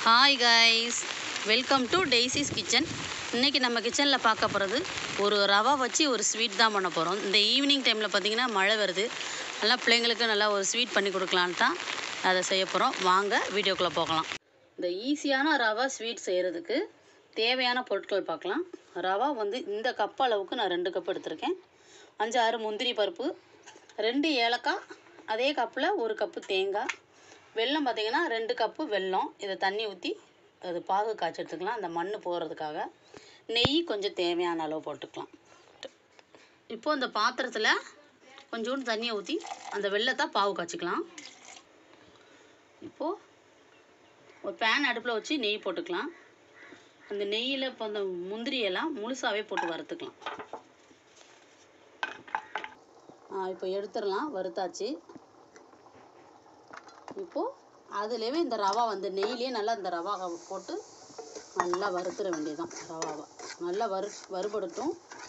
hi guys welcome to Daisy's kitchen இன்றைக்கி நம்ம கிச்சனில் பார்க்க போகிறது ஒரு ரவா வச்சு ஒரு ஸ்வீட் தான் பண்ண போகிறோம் இந்த ஈவினிங் டைமில் பார்த்திங்கன்னா மழை வருது நல்லா பிள்ளைங்களுக்கு நல்லா ஒரு ஸ்வீட் பண்ணி கொடுக்கலான்னு தான் அதை செய்ய போகிறோம் வாங்க வீடியோக்குள்ளே போகலாம் இந்த ஈஸியான ரவா ஸ்வீட் செய்கிறதுக்கு தேவையான பொருட்கள் பார்க்கலாம் ரவா வந்து இந்த கப் அளவுக்கு நான் ரெண்டு கப் எடுத்திருக்கேன் அஞ்சு ஆறு முந்திரி பருப்பு ரெண்டு ஏலக்காய் அதே கப்பில் ஒரு கப்பு தேங்காய் வெல்லம் பார்த்தீங்கன்னா ரெண்டு கப்பு வெல்லம் இதை தண்ணி ஊற்றி அது பாகு காய்ச்சி எடுத்துக்கலாம் அந்த மண் போகிறதுக்காக நெய் கொஞ்சம் தேவையான அளவு போட்டுக்கலாம் இப்போது அந்த பாத்திரத்தில் கொஞ்சோண்டு தண்ணியை ஊற்றி அந்த வெள்ளத்தை பாவு காய்ச்சிக்கலாம் இப்போது ஒரு பேன் அடுப்பில் வச்சு நெய் போட்டுக்கலாம் அந்த நெய்யில் இப்போ அந்த முந்திரியெல்லாம் முழுசாகவே போட்டு வறுத்துக்கலாம் ஆ, இப்போ எடுத்துடலாம் வறுத்தாச்சு இப்போது அதுலேயே இந்த ரவா வந்து நெய்லேயே நல்லா இந்த ரவா போட்டு நல்லா வறுத்துற வேண்டியதுதான் ரவாவை நல்லா வறு வறுபடட்டும்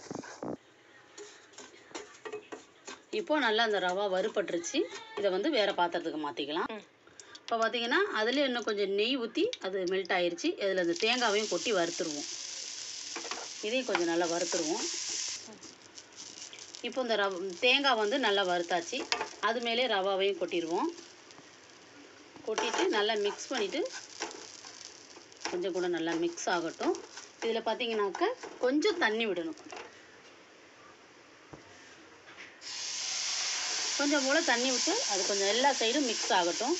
இப்போ நல்லா அந்த ரவா வறுபட்டுருச்சு இதை வந்து வேறு பாத்திரத்துக்கு மாற்றிக்கலாம் இப்போ பார்த்தீங்கன்னா அதில் இன்னும் கொஞ்சம் நெய் ஊற்றி அது மெல்ட் ஆயிருச்சு இதில் அந்த தேங்காவையும் கொட்டி வறுத்துருவோம் இதையும் கொஞ்சம் நல்லா வறுத்துருவோம் இப்போ இந்த ரவ தேங்காய் வந்து நல்லா வறுத்தாச்சு அது மேலே ரவாவையும் கொட்டிடுவோம் கொட்டிட்டு நல்லா மிக்ஸ் பண்ணிவிட்டு கொஞ்சம் கூட நல்லா மிக்ஸ் ஆகட்டும் இதில் பார்த்தீங்கன்னாக்க கொஞ்சம் தண்ணி விடணும் கொஞ்சம் போல் தண்ணி விட்டு அது கொஞ்சம் எல்லா சைடும் மிக்ஸ் ஆகட்டும்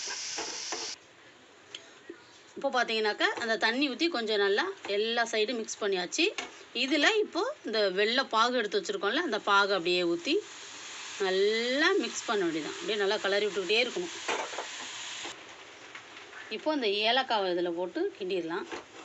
இப்போ பார்த்தீங்கன்னாக்கா அந்த தண்ணி ஊற்றி கொஞ்சம் நல்லா எல்லா சைடும் மிக்ஸ் பண்ணியாச்சு இதில் இப்போது இந்த வெள்ளை பாகு எடுத்து வச்சுருக்கோம்ல அந்த பாகு அப்படியே ஊற்றி நல்லா மிக்ஸ் பண்ண வேண்டியதான் அப்படியே நல்லா கலரி விட்டுக்கிட்டே இருக்கணும் இப்போ இந்த ஏலக்காவை இதில் போட்டு கிண்டிடலாம்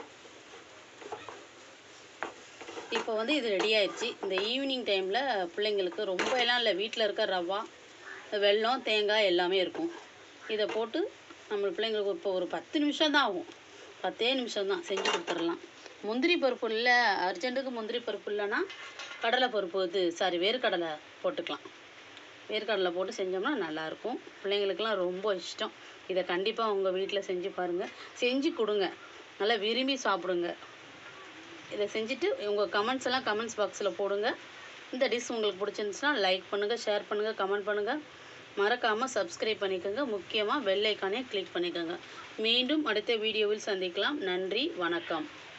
இப்போ வந்து இது ரெடி ஆயிடுச்சு இந்த ஈவினிங் டைமில் பிள்ளைங்களுக்கு ரொம்ப எல்லாம் இல்லை வீட்டில் இருக்க ரவா வெல்லம் தேங்காய் எல்லாமே இருக்கும் இதை போட்டு நம்ம பிள்ளைங்களுக்கு இப்போ ஒரு பத்து நிமிஷம் தான் ஆகும் பத்தே நிமிஷம் தான் செஞ்சு கொடுத்துடலாம் முந்திரி பருப்பு இல்லை அர்ஜென்ட்டுக்கு முந்திரி பருப்பு இல்லைன்னா கடலை பருப்பு இது சாரி வேர்க்கடலை போட்டுக்கலாம் வேர்க்கடலை போட்டு செஞ்சோம்னா நல்லாயிருக்கும் பிள்ளைங்களுக்கெல்லாம் ரொம்ப இஷ்டம் இதை கண்டிப்பாக உங்கள் வீட்டில் செஞ்சு பாருங்கள் செஞ்சு கொடுங்க நல்லா விரும்பி சாப்பிடுங்க இதை செஞ்சுட்டு உங்கள் கமெண்ட்ஸ் எல்லாம் கமெண்ட்ஸ் பாக்ஸில் போடுங்க இந்த டிஷ் உங்களுக்கு பிடிச்சிருந்துச்சுன்னா லைக் பண்ணுங்கள் ஷேர் பண்ணுங்கள் கமெண்ட் பண்ணுங்கள் மறக்காமல் சப்ஸ்கிரைப் பண்ணிக்கோங்க முக்கியமாக பெல் ஐக்கானே கிளிக் பண்ணிக்கோங்க மீண்டும் அடுத்த வீடியோவில் சந்திக்கலாம் நன்றி வணக்கம்